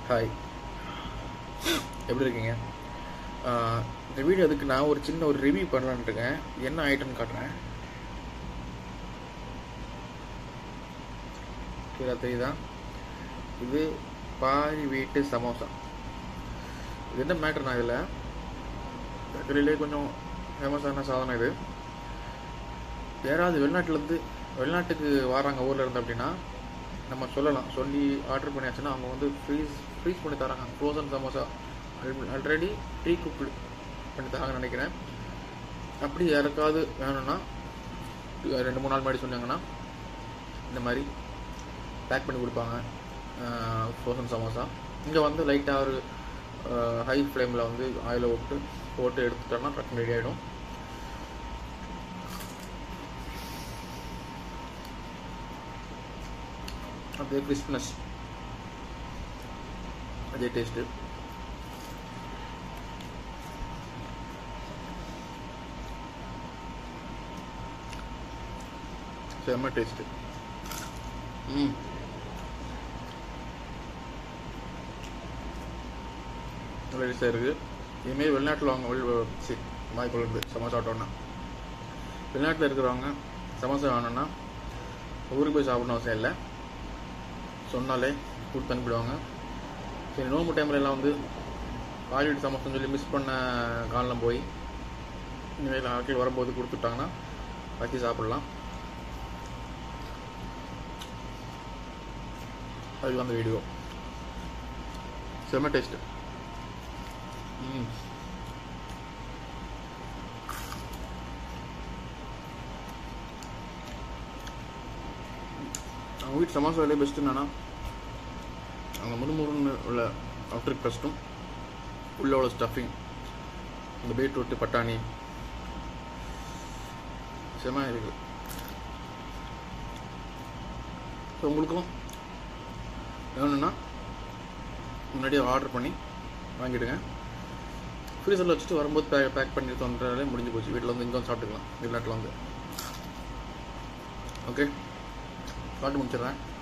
hi எப்படி இருக்கீங்க ஆஹ் இந்த வீடியோ அதுக்கு நான் ஒரு சின்ன ஒரு ரிவ்யூ பண்ணலான்ட்டு இருக்கேன் என்ன ஐட்டம்னு காட்டுறேன் கீழே தெரியுதா இது பாரி வீட்டு சமோசா இது என்ன மேட்டர்னா இதில் இருக்கிறதுலே கொஞ்சம் ஃபேமஸான சாதனம் இது யாராவது வெளிநாட்டிலேருந்து வெளிநாட்டுக்கு வராங்க ஊரில் இருந்து அப்படின்னா நம்ம சொல்லலாம் சொல்லி ஆர்டர் பண்ணியாச்சுன்னா அவங்க வந்து ஃப்ரீஸ் ஃப்ரீஸ் பண்ணி தராங்க frozen samosa already precooked பண்ணி தராங்கன்னு நினைக்கிறேன் அப்படி யாருக்காவது வேணும்னா ரெண்டு மூணு நாள் முன்னாடி சொன்னாங்கன்னா இந்த மாதிரி பேக் பண்ணி கொடுப்பாங்க ஃப்ரோசன் சமோசா இங்கே வந்து லைட்டாக ஒரு ஹை ஃப்ளேமில் வந்து ஆயிலை விட்டு போட்டு எடுத்துட்டோம்னா டக்குனு ரெடி ஆகிடும் அப்படியே கிறிஸ்ப்னஸ் அதே டேஸ்ட்டு செம்ம டேஸ்ட்டு ம் நல்ல டேஸ்ட்டாக இருக்குது இதுமாரி வெளிநாட்டில் வாங்க வெளி சரி வாய்ப்புள்ளது சமோசா ஆட்டோன்னா வெளிநாட்டில் இருக்கிறவங்க சமோசா வேணும்னா ஊருக்கு போய் சாப்பிடணும் அவசியம் இல்லை சொன்னாலே கொடுத்து அனுப்பிடுவாங்க சரி நோம்பு டைம்ல எல்லாம் வந்து பாலிவுட் சமோசம் சொல்லி மிஸ் பண்ண காலம் போய் இனிமேல் ஆட்கள் வரும்போது கொடுத்துட்டாங்கன்னா வச்சு சாப்பிடலாம் அதுக்கு அந்த வீடியோ செம்ம டேஸ்ட்டு ம் அவங்க வீட்டு சமோசா வேலையே பெஸ்ட்டு என்னன்னா அவங்க முறுமுறுன்னு உள்ள அவுட்டர் க்ரஸ்ட்டும் உள்ள உள்ள ஸ்டஃபிங் இந்த பீட்ரூட்டு பட்டாணி செம இருக்கு ஸோ உங்களுக்கும் வேணும்னா முன்னாடியே ஆர்டர் பண்ணி வாங்கிடுங்க ஃப்ரீசரில் வச்சுட்டு வரும்போது பேக் பேக் பண்ணி தோன்றாலே முடிஞ்சு போச்சு வீட்டில் வந்து இங்கே வந்து சாப்பிட்டுக்கலாம் வெளிநாட்டில் வந்து ஓகே காட்டு முடிச்சிடுறேன்